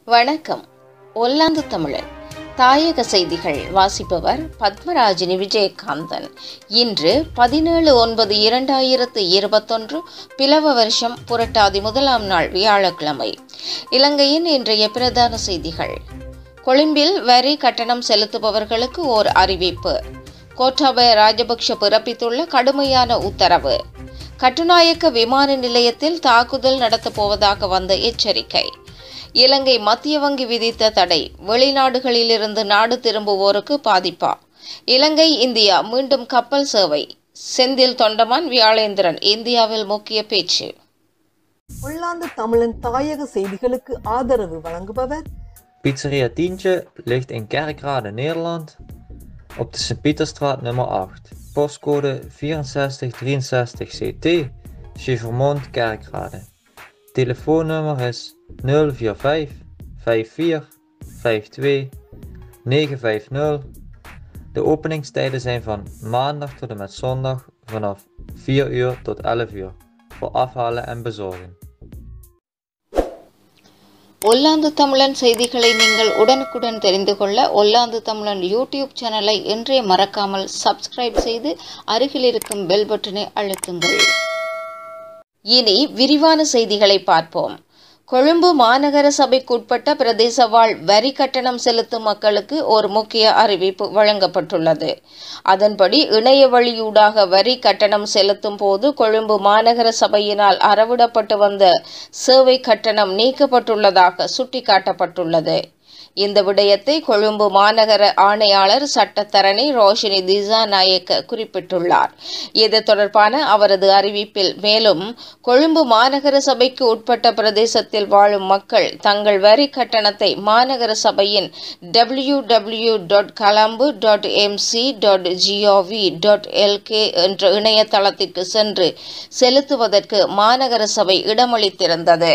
வணக்கம் ஒல்லாந்து தமிழன் தாயக செய்திகள் வாசிப்பவர் பத்மராஜினி விஜயகாந்தன் இன்று பதினேழு ஒன்பது இரண்டாயிரத்து இருபத்தொன்று பிளவ வருஷம் புரட்டாதி முதலாம் நாள் வியாழக்கிழமை இலங்கையின் இன்றைய பிரதான செய்திகள் கொழும்பில் வரி கட்டணம் செலுத்துபவர்களுக்கு ஓர் அறிவிப்பு கோட்டாபய ராஜபக்ஷ பிறப்பித்துள்ள கடுமையான உத்தரவு கட்டுநாயக்க விமான நிலையத்தில் தாக்குதல் நடத்தப் போவதாக வந்த எச்சரிக்கை இலங்கை மத்திய வங்கி விதித்த தடை வெளிநாடுகளிலிருந்து நாடு திரும்புவோருக்கு பாதிப்பா இலங்கை இந்தியா மீண்டும் கப்பல் சேவை செந்தில் தொண்டமான் வியாழேந்திரன் இந்தியாவில் முக்கிய பேச்சு உள்ளாந்து தமிழன் தாயக செய்திகளுக்கு ஆதரவு வழங்குபவர் Pizzeria Tientje ligt in Kerkrade, Nederland, op de Sint-Pieterstraat nummer 8. Postcode 6463 CT, Chevermond, Kerkrade. Telefoonnummer is 045 54 52 950. De openingstijden zijn van maandag tot en met zondag vanaf 4 uur tot 11 uur voor afhalen en bezorgen. ஒல்லாந்து தமிழன் செய்திகளை நீங்கள் உடனுக்குடன் தெரிந்து கொள்ள ஒல்லாந்து தமிழன் YouTube சேனலை இன்றே மறக்காமல் சப்ஸ்கிரைப் செய்து அருகில் இருக்கும் பெல் பட்டனை அழுத்துங்கள் இனி விரிவான செய்திகளை பார்ப்போம் கொழும்பு மாநகர சபைக்குட்பட்ட பிரதேச வாழ் வரி கட்டணம் செலுத்தும் மக்களுக்கு ஒரு முக்கிய அறிவிப்பு வழங்கப்பட்டுள்ளது அதன்படி இணைய வழியூடாக வரி கட்டணம் செலுத்தும் போது கொழும்பு மாநகர சபையினால் அறவிடப்பட்டு வந்த சேவை கட்டணம் நீக்கப்பட்டுள்ளதாக சுட்டிக்காட்டப்பட்டுள்ளது இந்த விடயத்தை கொழும்பு மாநகர ஆணையாளர் சட்டத்தரணி ரோஷினி திசாநாயக்க குறிப்பிட்டுள்ளார் இது தொடர்பான அவரது அறிவிப்பில் மேலும் கொழும்பு மாநகர சபைக்கு உட்பட்ட பிரதேசத்தில் வாழும் மக்கள் தங்கள் வரி கட்டணத்தை மாநகர சபையின் W W dot Colombo dot MC dot GOV dot LK என்ற இணையதளத்திற்கு சென்று செலுத்துவதற்கு மாநகர சபை இடமளித்திருந்தது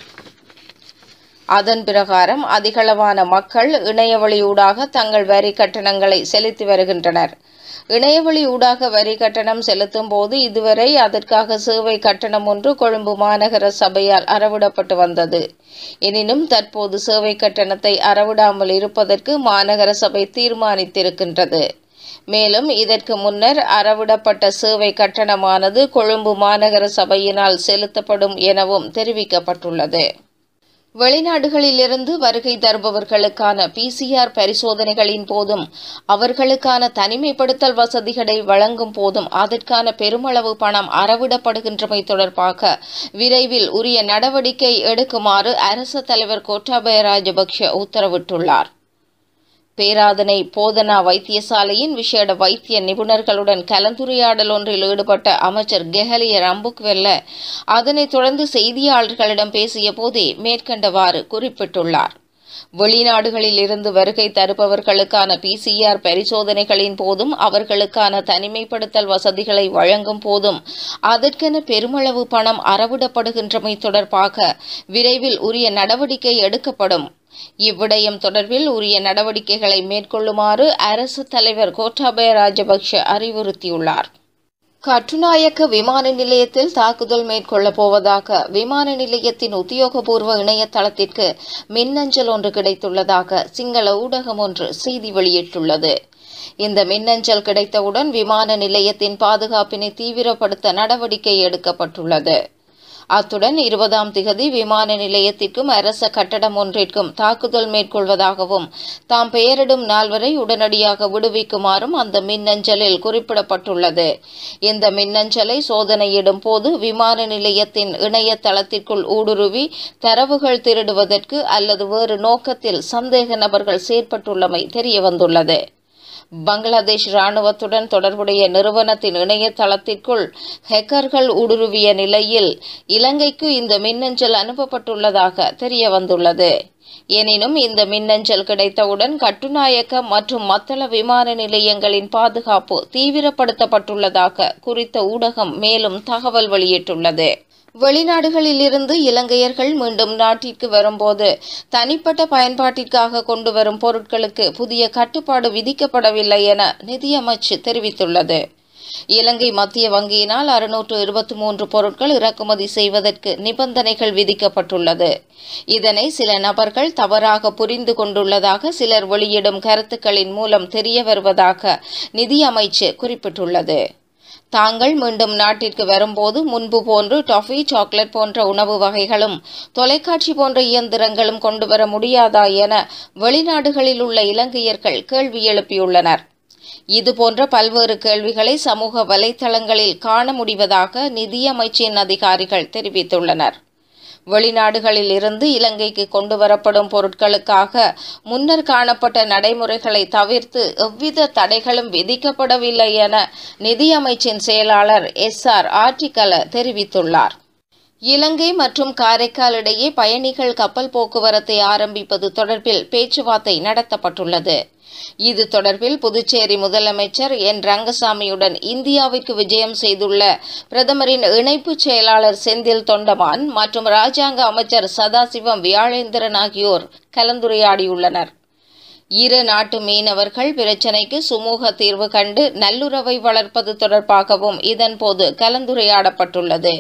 அதன் பிரகாரம் அதிகளவான மக்கள் இணையவழி ஊடாக தங்கள் வரி கட்டணங்களை செலுத்தி வருகின்றனர் இணையவழி ஊடாக வரி கட்டணம் செலுத்தும் போது இதுவரை அதற்காக சேவை கட்டணம் ஒன்று கொழும்பு மாநகர சபையால் அறவிடப்பட்டு வந்தது எனினும் தற்போது சேவை கட்டணத்தை அறவிடாமல் இருப்பதற்கு மாநகர சபை தீர்மானித்திருக்கின்றது மேலும் இதற்கு முன்னர் அறவிடப்பட்ட சேவை கட்டணமானது கொழும்பு மாநகர சபையினால் செலுத்தப்படும் எனவும் தெரிவிக்கப்பட்டுள்ளது வெளிநாடுகளிலிருந்து வருகை தருபவர்களுக்கான பிசிஆர் பரிசோதனைகளின் போதும் அவர்களுக்கான தனிமைப்படுத்தல் வசதிகளை வழங்கும் போதும் அதற்கான பெருமளவு பணம் அறவிடப்படுகின்றமை தொடர்பாக விரைவில் உரிய நடவடிக்கை எடுக்குமாறு அரசு தலைவர் கோட்டாபய ராஜபக்ஷ உத்தரவிட்டுள்ளார் பேராதனை போதனா வைத்தியசாலையின் விசேட வைத்திய நிபுணர்களுடன் கலந்துரையாடல் ஒன்றில் ஈடுபட்ட அமைச்சர் கெஹலிய ரம்புக்வெல்ல அதனைத் தொடர்ந்து செய்தியாளர்களிடம் பேசிய போதே மேற்கண்டவாறு குறிப்பிட்டுள்ளார் வெளிநாடுகளில் இருந்து வருகை தருபவர்களுக்கான பிசிஆர் பரிசோதனைகளின் போதும் அவர்களுக்கான தனிமைப்படுத்தல் வசதிகளை வழங்கும் போதும் அதற்கென பெருமளவு பணம் அறவிடப்படுகின்றமை தொடர்பாக விரைவில் உரிய நடவடிக்கை எடுக்கப்படும் இவ்விடயம் தொடர்பில் உரிய நடவடிக்கைகளை மேற்கொள்ளுமாறு அரசு தலைவர் கோட்டாபய ராஜபக்ஷ அறிவுறுத்தியுள்ளார் கட்டுநாயக்க விமான நிலையத்தில் தாக்குதல் மேற்கொள்ளப் போவதாக விமான நிலையத்தின் உத்தியோகபூர்வ இணையதளத்திற்கு மின்னஞ்சல் ஒன்று கிடைத்துள்ளதாக சிங்கள ஊடகம் ஒன்று செய்தி வெளியிட்டுள்ளது இந்த மின்னஞ்சல் கிடைத்தவுடன் விமான நிலையத்தின் பாதுகாப்பினை தீவிரப்படுத்த நடவடிக்கை எடுக்கப்பட்டுள்ளது அத்துடன் இருபதாம் திகதி விமான நிலையத்திற்கும் அரச கட்டடம் ஒன்றிற்கும் தாக்குதல் மேற்கொள்வதாகவும் தாம் பெயரிடும் நால்வரை உடனடியாக விடுவிக்குமாறும் அந்த மின்னஞ்சலில் குறிப்பிடப்பட்டுள்ளது இந்த மின்னஞ்சலை சோதனையிடும் போது விமான நிலையத்தின் இணையதளத்திற்குள் ஊடுருவி தரவுகள் திருடுவதற்கு அல்லது வேறு நோக்கத்தில் சந்தேக நபர்கள் செயற்பட்டுள்ளமை தெரியவந்துள்ளது பங்களாதேஷ் ராணுவத்துடன் தொடர்புடைய நிறுவனத்தின் இணையதளத்திற்குள் ஹேக்கர்கள் ஊடுருவிய நிலையில் இலங்கைக்கு இந்த மின்னஞ்சல் அனுப்பப்பட்டுள்ளதாக தெரியவந்துள்ளது எனினும் இந்த மின்னஞ்சல் கிடைத்தவுடன் கட்டுநாயக்க மற்றும் மத்தள விமான நிலையங்களின் பாதுகாப்பு தீவிரப்படுத்தப்பட்டுள்ளதாக குறித்த ஊடகம் மேலும் தகவல் வெளியிட்டுள்ளது வெளிநாடுகளில் இருந்து இலங்கையர்கள் மீண்டும் நாட்டிற்கு வரும்போது தனிப்பட்ட பயன்பாட்டிற்காக கொண்டு வரும் பொருட்களுக்கு புதிய கட்டுப்பாடு விதிக்கப்படவில்லை என நிதியமைச்சு தெரிவித்துள்ளது இலங்கை மத்திய வங்கியினால் அறுநூற்று இருபத்தி மூன்று பொருட்கள் இறக்குமதி செய்வதற்கு நிபந்தனைகள் விதிக்கப்பட்டுள்ளது இதனை சில நபர்கள் தவறாக புரிந்து கொண்டுள்ளதாக சிலர் வெளியிடும் கருத்துக்களின் மூலம் தெரிய வருவதாக நிதி அமைச்சு குறிப்பிட்டுள்ளது தாங்கள் மீண்டும் நாட்டிற்கு வரும்போது முன்பு போன்று டொஃபி சாக்லேட் போன்ற உணவு வகைகளும் தொலைக்காட்சி போன்ற இயந்திரங்களும் கொண்டு வர முடியாதா என வெளிநாடுகளில் உள்ள இலங்கையர்கள் கேள்வி எழுப்பியுள்ளனர் இதுபோன்ற பல்வேறு கேள்விகளை சமூக வலைதளங்களில் காண முடிவதாக நிதியமைச்சின் அதிகாரிகள் தெரிவித்துள்ளனர் வெளிநாடுகளில் இருந்து இலங்கைக்கு கொண்டு வரப்படும் பொருட்களுக்காக முன்னர் காணப்பட்ட நடைமுறைகளை தவிர்த்து எவ்வித தடைகளும் விதிக்கப்படவில்லை என நிதியமைச்சின் செயலாளர் எஸ் ஆர் ஆர்டிகல தெரிவித்துள்ளார் இலங்கை மற்றும் காரைக்கால் இடையே பயணிகள் கப்பல் போக்குவரத்தை ஆரம்பிப்பது தொடர்பில் பேச்சுவார்த்தை நடத்தப்பட்டுள்ளது இது தொடர்பில் புதுச்சேரி முதலமைச்சர் என் ரங்கசாமியுடன் இந்தியாவிற்கு விஜயம் செய்துள்ள பிரதமரின் இணைப்பு செயலாளர் செந்தில் தொண்டமான் மற்றும் ராஜாங்க அமைச்சர் சதாசிவம் வியாழேந்திரன் ஆகியோர் கலந்துரையாடியுள்ளனர் இரு நாட்டு மீனவர்கள் பிரச்சினைக்கு சுமூக தீர்வு கண்டு நல்லுறவை வளர்ப்பது தொடர்பாகவும் இதன்போது கலந்துரையாடப்பட்டுள்ளது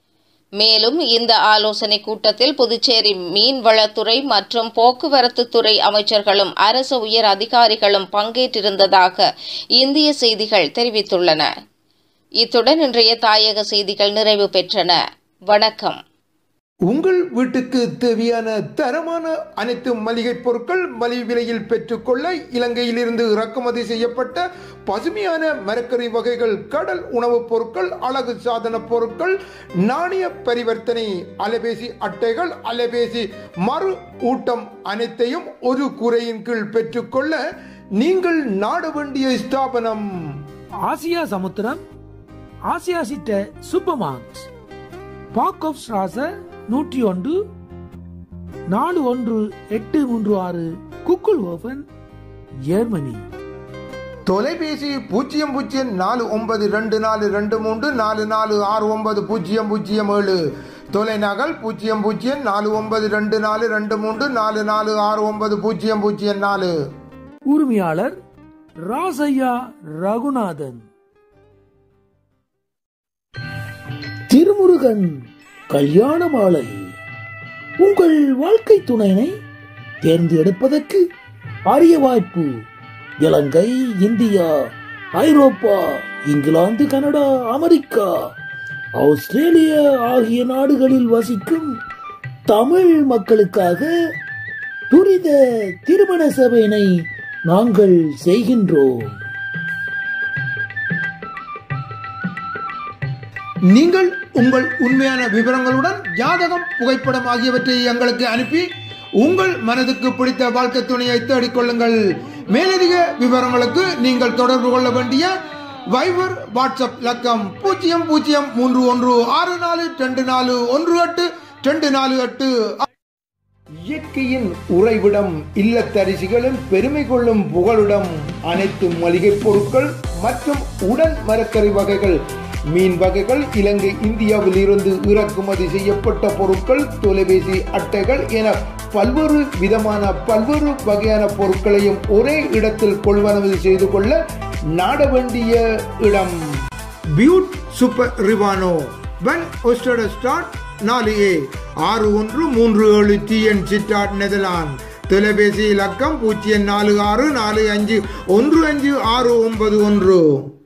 மேலும் இந்த ஆலோசனை கூட்டத்தில் புதுச்சேரி மீன்வளத்துறை மற்றும் போக்குவரத்து துறை அமைச்சர்களும் அரசு உயர் அதிகாரிகளும் பங்கேற்றிருந்ததாக இந்திய செய்திகள் தெரிவித்துள்ளன இத்துடன் இன்றைய தாயக செய்திகள் நிறைவு பெற்றன வணக்கம் உங்கள் வீட்டுக்கு தேவையான தரமான அனைத்து மளிகை பொருட்கள் மலிவு விலையில் பெற்றுக்கொள்ள இலங்கையிலிருந்து இறக்குமதி செய்யப்பட்ட பசுமையான மரக்கறி வகைகள் கடல் உணவுப் பொருட்கள் அழகு சாதன பொருட்கள் நாணய பரிவர்த்தனை அலைபேசி அட்டைகள் அலைபேசி மறு ஊட்டம் அனைத்தையும் ஒரு கூரையின் கீழ் பெற்றுக்கொள்ள நீங்கள் நாட வேண்டிய ஸ்தாபனம் ஆசியா சமுத்திரம் ஆசியா சிட்ட சூப்பர் மார்க்ஸ் பாக் ஆஃப் ஸ்ராச நூற்றி ஒன்று நாலு ஒன்று எட்டு மூன்று ஆறு குக்குள் ஓபன் ஜெர்மனி தொலைபேசி பூஜ்ஜியம் பூஜ்ஜியம் நாலு ஒன்பது ரெண்டு நாலு ரெண்டு மூன்று நாலு நாலு ஆறு ஒன்பது பூஜ்ஜியம் பூஜ்ஜியம் ஏழு தொலைநகல் பூஜ்ஜியம் பூஜ்ஜியம் நாலு ஒன்பது ரெண்டு நாலு ரெண்டு மூன்று நாலு நாலு ஆறு ஒன்பது பூஜ்ஜியம் பூஜ்ஜியம் நாலு உரிமையாளர் ராசையா ரகுநாதன் திருமுருகன் கல்யாண மாலை உங்கள் வாழ்க்கை துணைனை தேர்ந்தெடுப்பதற்கு அரிய வாய்ப்பு இலங்கை இந்தியா ஐரோப்பா இங்கிலாந்து கனடா அமெரிக்கா ஆஸ்திரேலியா ஆகிய நாடுகளில் வசிக்கும் தமிழ் மக்களுக்காக துரித திருமண சபையினை நாங்கள் செய்கின்றோம் நீங்கள் உங்கள் உண்மையான விவரங்களுடன் ஜாதகம் புகைப்படம் ஆகியவற்றை எங்களுக்கு அனுப்பி உங்கள் மனதுக்கு பிடித்த வாழ்க்கை துணையை தேடிக்கொள்ளுங்கள் மேலதிக விவரங்களுக்கு நீங்கள் தொடர்பு கொள்ள வேண்டிய வைபர் வாட்ஸ்அப் இலக்கம் பூஜ்ஜியம் பூஜ்ஜியம் மூன்று ஒன்று ஆறு நாலு ரெண்டு நாலு ஒன்று எட்டு ரெண்டு நாலு எட்டு இயற்கையின் உறைவிடம் இல்லத்தரிசிகளின் பெருமை கொள்ளும் புகழுடம் அனைத்து மளிகை பொருட்கள் மற்றும் உடன் மரக்கறி வகைகள் மீன் வகைகள் இலங்கை இந்தியாவில் இருந்து இறக்குமதி செய்யப்பட்ட பொருட்கள் தொலைபேசி அட்டைகள் என பல்வேறு விதமான பல்வேறு வகையான பொருட்களையும் ஒரே இடத்தில் கொள்வனவு செய்து கொள்ள நாட வேண்டிய இடம் பியூட் சூப்பர் ரிவானோ வென் ஒஸ்டட் ஸ்டார்ட் நாலு ஏ ஆறு ஒன்று மூன்று ஏழு டிஎன் சிட்டாட் நெதர்லாந்து தொலைபேசி இலக்கம் பூஜ்ஜியம் நாலு ஆறு நாலு அஞ்சு ஒன்று அஞ்சு ஆறு ஒன்பது ஒன்று